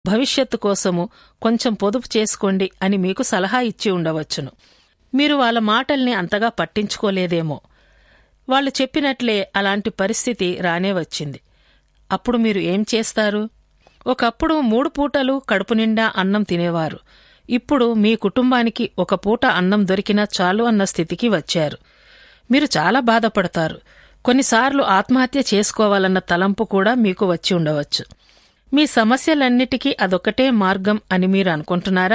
భవిష్యత్తు కోసము కొంచెం పొదుపు చేసుకోండి అని మీకు సలహా ఇచ్చి ఉండవచ్చును మీరు వాళ్ళ మాటల్ని అంతగా పట్టించుకోలేదేమో వాళ్ళు చెప్పినట్లే అలాంటి పరిస్థితి రానే వచ్చింది అప్పుడు మీరు ఏం చేస్తారు ఒకప్పుడు మూడు పూటలు కడుపు నిండా అన్నం తినేవారు ఇప్పుడు మీ కుటుంబానికి ఒక పూట అన్నం దొరికినా చాలు అన్న స్థితికి వచ్చారు మీరు చాలా బాధపడతారు కొన్నిసార్లు ఆత్మహత్య చేసుకోవాలన్న తలంపు కూడా మీకు వచ్చి ఉండవచ్చు మీ సమస్యలన్నిటికీ అదొక్కటే మార్గం అని మీరు అనుకుంటున్నారా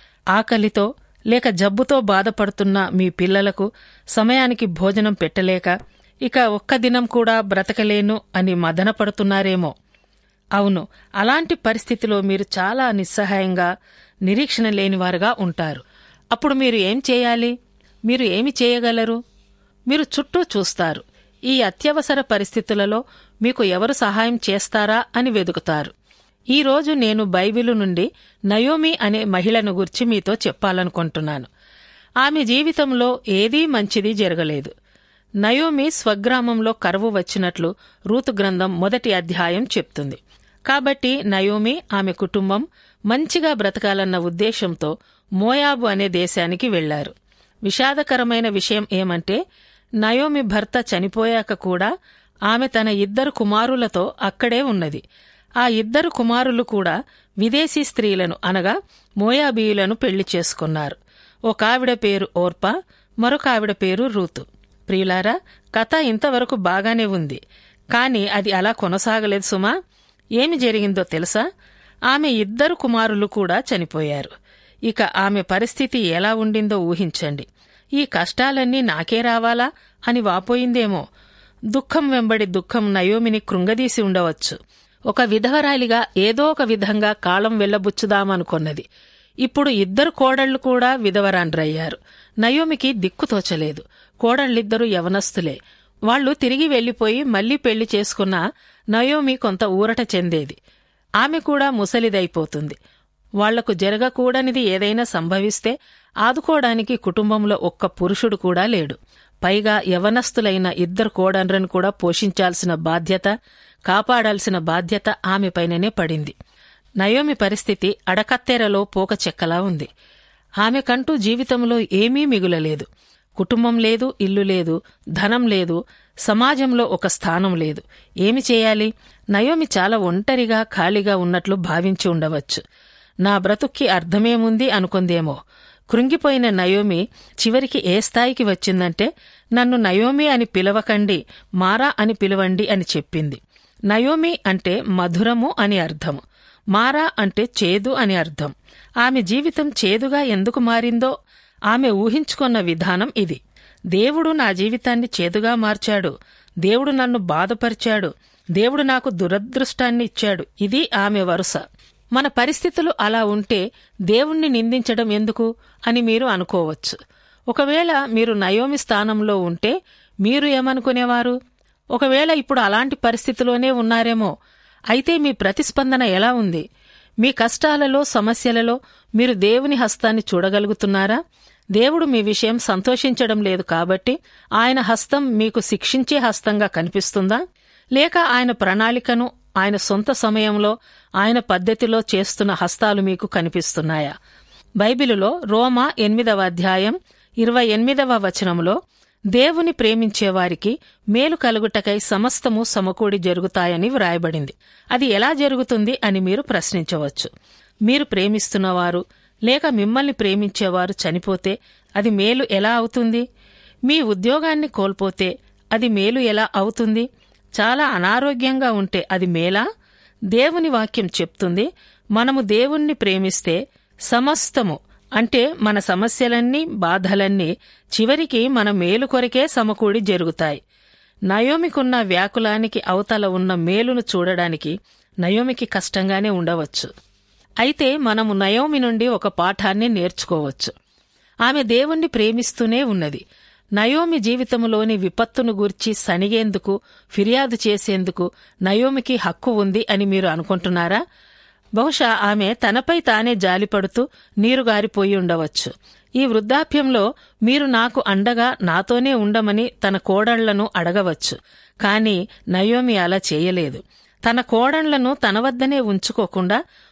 ఆకలితో లేక జబ్బుతో బాధపడుతున్న మీ పిల్లలకు సమయానికి భోజనం పెట్టలేక ఇక ఒక్క దినం కూడా బ్రతకలేను అని మదనపడుతున్నారేమో అవును అలాంటి పరిస్థితిలో మీరు చాలా నిస్సహాయంగా నిరీక్షణ లేనివారుగా ఉంటారు అప్పుడు మీరు ఏం చేయాలి మీరు ఏమి చేయగలరు మీరు చుట్టూ చూస్తారు ఈ అత్యవసర పరిస్థితులలో మీకు ఎవరు సహాయం చేస్తారా అని వెదుకుతారు ఈ రోజు నేను బైబిలు నుండి నయోమి అనే మహిళను గురించి మీతో చెప్పాలనుకుంటున్నాను ఆమె జీవితంలో ఏదీ మంచిది జరగలేదు నయోమి స్వగ్రామంలో కరువు వచ్చినట్లు రూతు గ్రంథం మొదటి అధ్యాయం చెప్తుంది కాబట్టి నయోమి ఆమె కుటుంబం మంచిగా బ్రతకాలన్న ఉద్దేశంతో మోయాబు అనే దేశానికి వెళ్లారు విషాదకరమైన విషయం ఏమంటే నయోమి భర్త చనిపోయాక కూడా ఆమె తన ఇద్దరు కుమారులతో అక్కడే ఉన్నది ఆ ఇద్దరు కుమారులు కూడా విదేశీ స్త్రీలను అనగా మోయాబీయులను పెళ్లి చేసుకున్నారు ఒక ఆవిడ పేరు ఓర్పా మరొక ఆవిడ పేరు రూతు ప్రియులారా కథ ఇంతవరకు బాగానే ఉంది కాని అది అలా కొనసాగలేదు సుమా ఏమి జరిగిందో తెలుసా ఆమె ఇద్దరు కుమారులు కూడా చనిపోయారు ఇక ఆమె పరిస్థితి ఎలా ఉండిందో ఊహించండి ఈ కష్టాలన్నీ నాకే రావాలా అని వాపోయిందేమో దుఃఖం వెంబడి దుఃఖం నయోమిని కృంగదీసి ఉండవచ్చు ఒక విధవరాలిగా ఏదో ఒక విధంగా కాలం వెళ్లబుచ్చుదామనుకొన్నది ఇప్పుడు ఇద్దరు కోడళ్లు కూడా విధవరాండ్రయ్యారు నయోమికి దిక్కు తోచలేదు కోడళ్ళిద్దరూ యవనస్తులే వాళ్లు తిరిగి వెళ్లిపోయి మళ్లీ పెళ్లి చేసుకున్న నయోమి కొంత ఊరట చెందేది ఆమె కూడా ముసలిదైపోతుంది వాళ్లకు జరగకూడనిది ఏదైనా సంభవిస్తే ఆదుకోవడానికి కుటుంబంలో ఒక్క పురుషుడు కూడా లేడు పైగా యవనస్తులైన ఇద్దరు కోడండ్రను కూడా పోషించాల్సిన బాధ్యత కాపాడాల్సిన బాధ్యత ఆమెపైననే పడింది నయోమి పరిస్థితి అడకత్తెరలో పోక చెక్కలా ఉంది ఆమెకంటూ జీవితంలో ఏమీ మిగులలేదు కుటుంబం లేదు ఇల్లు లేదు ధనం లేదు సమాజంలో ఒక స్థానం లేదు ఏమి చేయాలి నయోమి చాలా ఒంటరిగా ఖాళీగా ఉన్నట్లు భావించి ఉండవచ్చు నా బ్రతుక్కి అర్థమేముంది అనుకుందేమో కృంగిపోయిన నయోమి చివరికి ఏ స్థాయికి వచ్చిందంటే నన్ను నయోమి అని పిలవకండి మారా అని పిలవండి అని చెప్పింది నయోమి అంటే మధురము అని అర్థము మారా అంటే చేదు అని అర్థం ఆమె జీవితం చేదుగా ఎందుకు మారిందో ఆమె ఊహించుకున్న విధానం ఇది దేవుడు నా జీవితాన్ని చేదుగా మార్చాడు దేవుడు నన్ను బాధపరిచాడు దేవుడు నాకు దురదృష్టాన్ని ఇచ్చాడు ఇది ఆమె వరుస మన పరిస్థితులు అలా ఉంటే దేవుణ్ణి నిందించడం ఎందుకు అని మీరు అనుకోవచ్చు ఒకవేళ మీరు నయోమి స్థానంలో ఉంటే మీరు ఏమనుకునేవారు ఒకవేళ ఇప్పుడు అలాంటి పరిస్థితిలోనే ఉన్నారేమో అయితే మీ ప్రతిస్పందన ఎలా ఉంది మీ కష్టాలలో సమస్యలలో మీరు దేవుని హస్తాన్ని చూడగలుగుతున్నారా దేవుడు మీ విషయం సంతోషించడం లేదు కాబట్టి ఆయన హస్తం మీకు శిక్షించే హస్తంగా కనిపిస్తుందా లేక ఆయన ప్రణాళికను ఆయన సొంత సమయంలో ఆయన పద్ధతిలో చేస్తున్న హస్తాలు మీకు కనిపిస్తున్నాయా బైబిలులో రోమా ఎనిమిదవ అధ్యాయం ఇరవై ఎనిమిదవ వచనంలో దేవుని ప్రేమించేవారికి మేలు కలుగుటకై సమస్తము సమకూడి జరుగుతాయని వ్రాయబడింది అది ఎలా జరుగుతుంది అని మీరు ప్రశ్నించవచ్చు మీరు ప్రేమిస్తున్నవారు లేక మిమ్మల్ని ప్రేమించేవారు చనిపోతే అది మేలు ఎలా అవుతుంది మీ ఉద్యోగాన్ని కోల్పోతే అది మేలు ఎలా అవుతుంది చాలా అనారోగ్యంగా ఉంటే అది మేలా దేవుని వాక్యం చెప్తుంది మనము దేవుణ్ణి ప్రేమిస్తే సమస్తము అంటే మన సమస్యలన్నీ బాధలన్నీ చివరికి మన మేలు కొరకే సమకూడి జరుగుతాయి నయోమికున్న వ్యాకులానికి అవతల ఉన్న మేలును చూడడానికి నయోమికి కష్టంగానే ఉండవచ్చు అయితే మనము నయోమి నుండి ఒక పాఠాన్ని నేర్చుకోవచ్చు ఆమె దేవుణ్ణి ప్రేమిస్తూనే ఉన్నది నయోమి జీవితంలోని విపత్తును గూర్చి సనిగేందుకు ఫిర్యాదు చేసేందుకు నయోమికి హక్కు ఉంది అని మీరు అనుకుంటున్నారా బహుశా ఆమె తనపై తానే జాలిపడుతూ నీరుగారిపోయి ఉండవచ్చు ఈ వృద్ధాప్యంలో మీరు నాకు అండగా నాతోనే ఉండమని తన కోడళ్లను అడగవచ్చు కాని నయోమి అలా చేయలేదు తన కోడళ్లను తన వద్దనే ఉంచుకోకుండా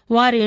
వారి